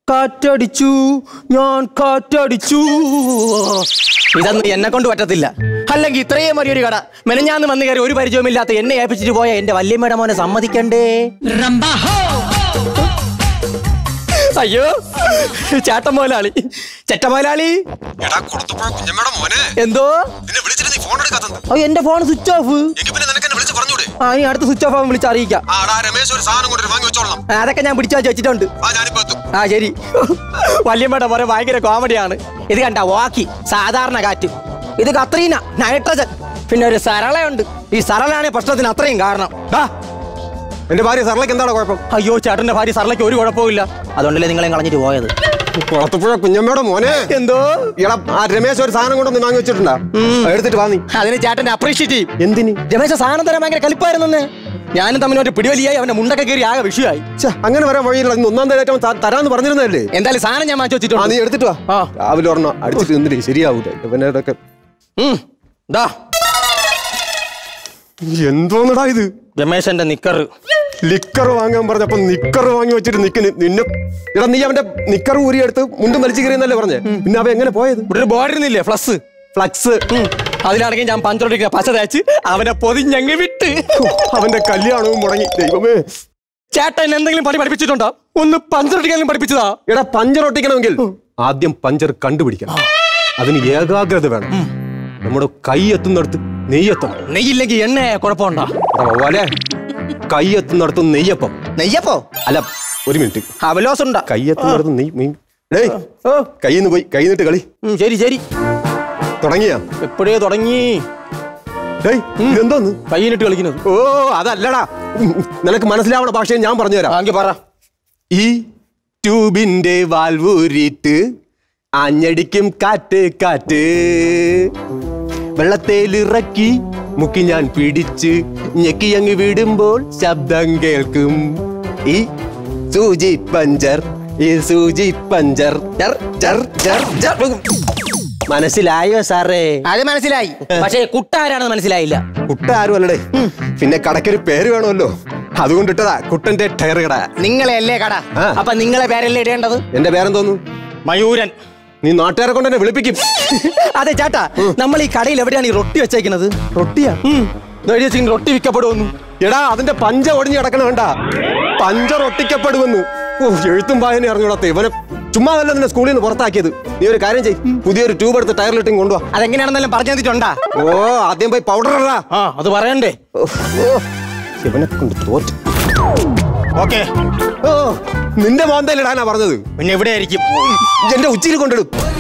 കാറ്റടിച്ചു ഞാൻ കാറ്റടിച്ചു ഇതൊന്നും എന്നെ കൊണ്ട് പറ്റത്തില്ല അല്ലെങ്കിൽ ഇത്രയും വലിയൊരു കട മെനഞ്ഞാന്ന് വന്നു കയറി ഒരു പരിചയമില്ലാത്ത എന്നെ ഏൽപ്പിച്ചിട്ട് പോയ എന്റെ വല്യമ്മയുടെ മോനെ സമ്മതിക്കണ്ടേ അയ്യോ ചേട്ടൻ മോലാളി ചേട്ട മോലാളി എടാ കൊടുത്തപ്പോഴ കുഞ്ഞമ്മയുടെ മോനെ എന്തോ നിന്നെ വിളിച്ചിട്ട് നീ ഫോൺ എടുക്കാത്തത് ഓ എന്റെ ഫോൺ സ്വിച്ച് ഓഫ് എങ്കിൽ പിന്നെ നിനക്ക് എന്നെ വിളിച്ച് പറഞ്ഞൂടെ ആ ഇനി അടുത്ത സ്വിച്ച് ഓഫ് ആകുമ്പോൾ വിളിച്ച് അറിയിക്കാം ആ എടാ രമേശ് ഒരു സാധനം കൊണ്ട് വാങ്ങി വെച്ചോളണം ആ, അതൊക്കെ ഞാൻ പിടിച്ചു വെച്ചിട്ടുണ്ട് ആ ഞാനിപ്പോ എത്തും ആ ശരി വല്യമ്മയുടെ പോലെ ഭയങ്കര കോമഡിയാണ് ഇത് കണ്ട വാക്കി സാധാരണ കാറ്റ് ഇത് കത്രീന നൈട്രജൻ പിന്നെ ഒരു സരളയുണ്ട് ഈ സരളയാണ് ഈ പ്രശ്നത്തിന് അത്രയും കാരണം ഡാ, എന്റെ ഭാര്യ സർലക്ക് എന്താണ് കുഴപ്പം അയ്യോ ചേട്ടന്റെ ഭാര്യ സരളയ്ക്ക് ഒരു കുഴപ്പമില്ല അതുകൊണ്ടല്ലേ നിങ്ങളെ കളഞ്ഞിട്ട് പോയത് കുളത്തുപുഴ കുഞ്ഞമ്മയുടെ മോനെ എന്തോ എടാ ആ രമേശ് ഒരു സാധനം കൊണ്ടൊന്ന് വാങ്ങി വെച്ചിട്ടുണ്ടാ അത് എടുത്തിട്ട് വാ നീ അതിന് ചേട്ടനെ അപ്രീഷിയേറ്റ് ചെയ്യും എന്തിന് രമേശ സാധനം തരാൻ ഭയങ്കര കലിപ്പായിരുന്നെ ഞാനും തമ്മിൽ ഒരു പിടിവലിയായി അവന്റെ മുണ്ടൊക്കെ കയറി ആകെ വിഷയമായി ഛെ, അങ്ങനെ വരാൻ വഴിയില്ല ഇന്ന് ഒന്നാം തരം ഏറ്റവും ത- തരാന്ന് പറഞ്ഞിരുന്നല്ലേ എന്തായാലും സാധനം ഞാൻ മാറ്റി ആ വെച്ചിട്ടുണ്ട് നീ എടുത്തിട്ട് വാ ആ. രാവിലെ ഒരെണ്ണം അടിച്ചിട്ട് നിന്നിട്ട് ശരിയാവൂല ഇവന്റെ ഇടയ്ക്ക് ഉം. ദാ എന്തോന്നടാ ഇത് രമേശന്റെ നിക്കറ് ലിക്കർ വാങ്ങാൻ പറഞ്ഞപ്പോ നിക്കർ വാങ്ങി വെച്ചിട്ട് നിക്കിന് നിന്നെ എടാ നീ അവന്റെ നിക്കർ ഊരിയെടുത്ത് മുണ്ടും വലിച്ചു കയറിയെന്നല്ലേ പറഞ്ഞേ പിന്നെ അവ എങ്ങനെ പോയത് ഇവിടെ ഒരു ബോർഡർ ഇല്ലേ ഫ്ലക്സ് ഫ്ലക്സ് അതിലാണെങ്കിൽ ഞാൻ പഞ്ചോട്ടിരിക്കുന്ന പശ തേച്ച് അവനെ പൊതിഞ്ഞങ്ങ് വിട്ട് അവന്റെ കല്യാണവും മുടങ്ങി ദൈവമേ ചേട്ടൻ എന്തെങ്കിലും പണി പഠിപ്പിച്ചിട്ടുണ്ടോ ഒന്ന് പഞ്ചറൊട്ടിക്കാനും പഠിപ്പിച്ചതാ എടാ പഞ്ചർ ഒട്ടിക്കണമെങ്കിൽ ആദ്യം പഞ്ചർ കണ്ടുപിടിക്കണം അതിന് ഏകാഗ്രത വേണം നമ്മുടെ കൈ എത്തുന്നിടത്ത് നെയ്യെത്തണം നെയ്യില്ലെങ്കിൽ എണ്ണ കുഴപ്പമുണ്ടോ അതുപോലെ കൈ എത്തുന്നിടത്ത് നെയ്യപ്പം നെയ്യപ്പോ അല്ല ഒരു മിനിറ്റ് അവലോസ് ഉണ്ടാ കൈ എത്തുന്നിടത്ത് നെയ് നെയ് ഡേയ് കയ്യിൽ നിന്ന് പോയി കൈ നിട്ട് കളി ശരി ശരി തുടങ്ങിയാ എപ്പോഴേ തുടങ്ങി ഡേയ് ഇതെന്തോന്ന് കൈയിലിട്ട് കളിക്കുന്നത് ഓ അതല്ലടാ ഉം, നിനക്ക് മനസ്സിലാവണ ഭാഷയെ ഞാൻ പറഞ്ഞുതരാം ആങ്കി പറ ഈ ട്യൂബിന്റെ വാൽവൂരിട്ട് ആഞ്ഞടിക്കും കാറ്റ് കാറ്റ് വെള്ളത്തേലിറക്കി മുക്കി ഞാൻ പിടിച്ച് ഞെക്കി അങ്ങ് വിടുമ്പോൾ ശബ്ദം കേൾക്കും ഈ സൂചി പഞ്ചർ ഈ സൂചി പഞ്ചർ ജർ, ജർ, ജർ, ജർ. മനസ്സിലായോ സാറേ അത് മനസ്സിലായി പക്ഷേ കുട്ടാരാണെന്ന് മനസ്സിലായില്ല കുട്ട ആരും അല്ലടേ പിന്നെ കടക്കൊരു പേര് വേണമല്ലോ അതുകൊണ്ട് ഇട്ടതാ കുട്ടന്റെ ടയർ കട നിങ്ങളെ അല്ലേ കട ആ. അപ്പൊ നിങ്ങളെ പേരല്ലേ ഇടേണ്ടത് എന്റെ പേരെന്തോന്നു മയൂരൻ നീ നാട്ടുകാരെ കൊണ്ട് എന്നെ വിളിപ്പിക്കും അതെ ചേട്ടാ നമ്മൾ ഈ കടയിൽ എവിടെയാണ് ഈ റൊട്ടി വെച്ചേക്കുന്നത് റൊട്ടിയാ എഴുതി വെച്ചിരിക്കുന്നത് റൊട്ടി വിൽക്കപ്പെടുമെന്നു എടാ അതിന്റെ പഞ്ച ഒടിഞ്ഞു കിടക്കണ വേണ്ട പഞ്ചർ ഒട്ടിക്കപ്പെടുമെന്ന് ഓ എഴുത്തും വായന അറിഞ്ഞൂടാത്ത ഇവനെ ചുമ്മാ അല്ല നിന്നെ സ്കൂളിൽ നിന്ന് പുറത്താക്കിയത് നീ ഒരു കാര്യം ചെയ് പുതിയൊരു ട്യൂബ് എടുത്ത് ടയറിലിട്ടും കൊണ്ടുവാ അതെങ്ങനെയാണെന്നെല്ലാം പറഞ്ഞു തന്നിട്ടുണ്ടാ ഓ ആദ്യം പോയി പൗഡർ ഇടാ ആ അത് പറയണ്ടേ ഇവനെ കൊണ്ട് തോറ്റ് ഓക്കെ ഓ നിന്റെ മോന്തയിൽ ഇടാനാ പറഞ്ഞത് പിന്നെ എവിടെ ആയിരിക്കും എന്റെ ഉച്ചിയിൽ കൊണ്ടിടും